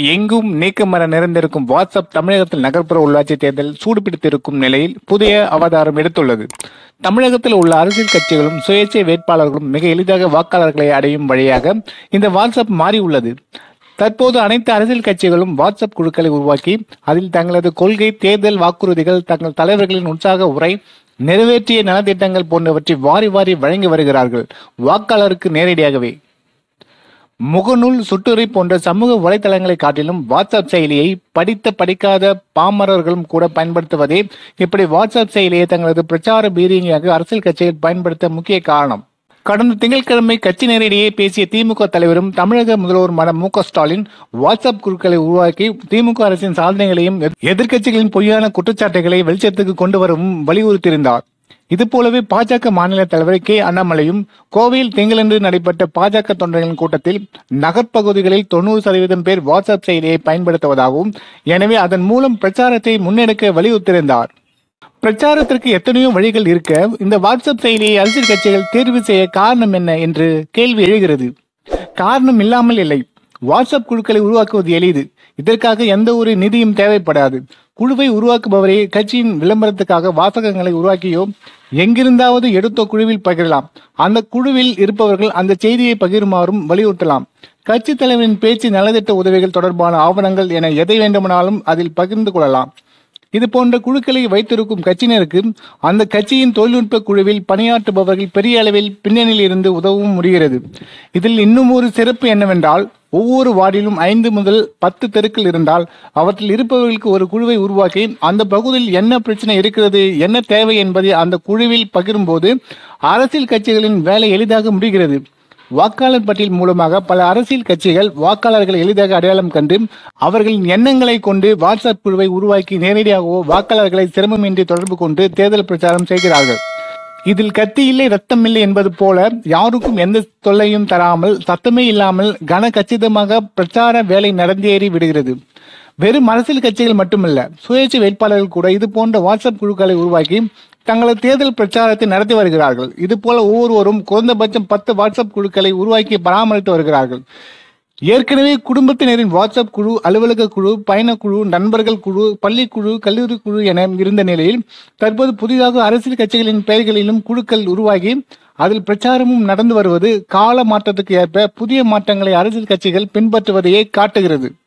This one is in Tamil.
எங்கும் நீக்கமர நிறைந்திருக்கும் வாட்ஸ்அப் தமிழகத்தில் நகர்ப்புற உள்ளாட்சி தேர்தல் சூடுபிடித்திருக்கும் நிலையில் புதிய அவதாரம் எடுத்துள்ளது தமிழகத்தில் உள்ள அரசியல் கட்சிகளும் சுயேட்சை வேட்பாளர்களும் மிக எளிதாக வாக்காளர்களை அடையும் வழியாக இந்த வாட்ஸ்அப் மாறியுள்ளது தற்போது அனைத்து அரசியல் கட்சிகளும் வாட்ஸ்அப் குழுக்களை உருவாக்கி அதில் தங்களது கொள்கை தேர்தல் வாக்குறுதிகள் தங்கள் தலைவர்களின் உற்சாக உரை நிறைவேற்றிய நலத்திட்டங்கள் போன்றவற்றை வாரி வாரி வழங்கி வருகிறார்கள் வாக்காளருக்கு நேரடியாகவே முகநூல் சுட்டுரை போன்ற சமூக வலைதளங்களை காட்டிலும் வாட்ஸ்அப் செயலியை படித்த படிக்காத பாமரர்களும் கூட பயன்படுத்துவதே இப்படி வாட்ஸ்அப் செயலியை தங்களது பிரச்சார பீரியங்களாக அரசியல் கட்சிகள் பயன்படுத்த முக்கிய காரணம் கடந்த திங்கட்கிழமை கட்சி நேரடியே பேசிய திமுக தலைவரும் தமிழக முதல்வருமான மு க ஸ்டாலின் வாட்ஸ்அப் குழுக்களை உருவாக்கி திமுக அரசின் சாதனைகளையும் எதிர்க்கட்சிகளின் பொய்யான குற்றச்சாட்டுகளை வெளிச்சத்துக்கு கொண்டு வரவும் வலியுறுத்தியிருந்தார் இது போலவே பாஜக மாநில தலைவர் கே அண்ணாமலையும் கோவையில் திங்களன்று நடைபெற்ற பாஜக தொண்டர்களின் கூட்டத்தில் நகர்ப்பகுதிகளில் தொண்ணூறு சதவீதம் பேர் வாட்ஸ்அப் செயலியை பயன்படுத்துவதாகவும் எனவே அதன் மூலம் பிரச்சாரத்தை முன்னெடுக்க வலியுறுத்தியிருந்தார் பிரச்சாரத்திற்கு எத்தனையோ வழிகள் இருக்க இந்த வாட்ஸ்அப் செயலியை அரசியல் கட்சிகள் தேர்வு செய்ய காரணம் என்ன என்று கேள்வி எழுகிறது காரணம் இல்லாமல் இல்லை வாட்ஸ்அப் குழுக்களை உருவாக்குவது எளிது இதற்காக எந்த ஒரு நிதியும் தேவைப்படாது குழுவை உருவாக்குபவரே கட்சியின் விளம்பரத்துக்காக வாசகங்களை உருவாக்கியோ எங்கிருந்தாவது எடுத்த குழுவில் பகிரலாம் அந்த குழுவில் இருப்பவர்கள் அந்த செய்தியை பகிருமாறும் வலியுறுத்தலாம் கட்சி தலைவரின் பேச்சு நலத்திட்ட உதவிகள் தொடர்பான ஆவணங்கள் என எதை வேண்டுமானாலும் அதில் பகிர்ந்து கொள்ளலாம் இது போன்ற குழுக்களை வைத்திருக்கும் கட்சியினருக்கு அந்த கட்சியின் தொழில்நுட்ப குழுவில் பணியாற்றுபவர்கள் பெரிய அளவில் பின்னணியில் இருந்து உதவும் முடிகிறது இதில் இன்னும் ஒரு சிறப்பு என்னவென்றால் ஒவ்வொரு வார்டிலும் ஐந்து முதல் பத்து தெருக்கள் இருந்தால் அவற்றில் இருப்பவர்களுக்கு ஒரு குழுவை உருவாக்கி அந்த பகுதியில் என்ன பிரச்சனை இருக்கிறது என்ன தேவை என்பதை அந்த குழுவில் பகிரும்போது அரசியல் கட்சிகளின் வேலை எளிதாக முடிகிறது வாக்காளர் பட்டியல் மூலமாக பல அரசியல் கட்சிகள் வாக்காளர்களை எளிதாக அடையாளம் கண்டு அவர்களின் எண்ணங்களை கொண்டு வாட்ஸ்அப் குழுவை உருவாக்கி நேரடியாகவோ வாக்காளர்களை சிரமமின்றி தொடர்பு கொண்டு தேர்தல் பிரச்சாரம் செய்கிறார்கள் இதில் கத்தி இல்லை ரத்தம் இல்லை என்பது போல யாருக்கும் எந்த தொல்லையும் தராமல் சத்தமே இல்லாமல் கன கச்சிதமாக பிரச்சார வேலை நடந்தேறி விடுகிறது வெறும் அரசியல் கட்சிகள் மட்டுமல்ல சுயேட்சை வேட்பாளர்கள் கூட இது போன்ற வாட்ஸ்அப் குழுக்களை உருவாக்கி தங்களது தேர்தல் பிரச்சாரத்தை நடத்தி வருகிறார்கள் இது போல ஒவ்வொருவரும் குறைந்தபட்சம் பத்து வாட்ஸ்அப் குழுக்களை உருவாக்கி பராமரித்து வருகிறார்கள் ஏற்கனவே குடும்பத்தினரின் வாட்ஸ்அப் குழு அலுவலக குழு பயணக்குழு நண்பர்கள் குழு பள்ளிக்குழு கல்லூரி குழு என இருந்த நிலையில் தற்போது புதிதாக அரசியல் கட்சிகளின் பெயர்களிலும் குழுக்கள் உருவாகி அதில் பிரச்சாரமும் நடந்து வருவது கால மாற்றத்துக்கு ஏற்ப புதிய மாற்றங்களை அரசியல் கட்சிகள் பின்பற்றுவதையே காட்டுகிறது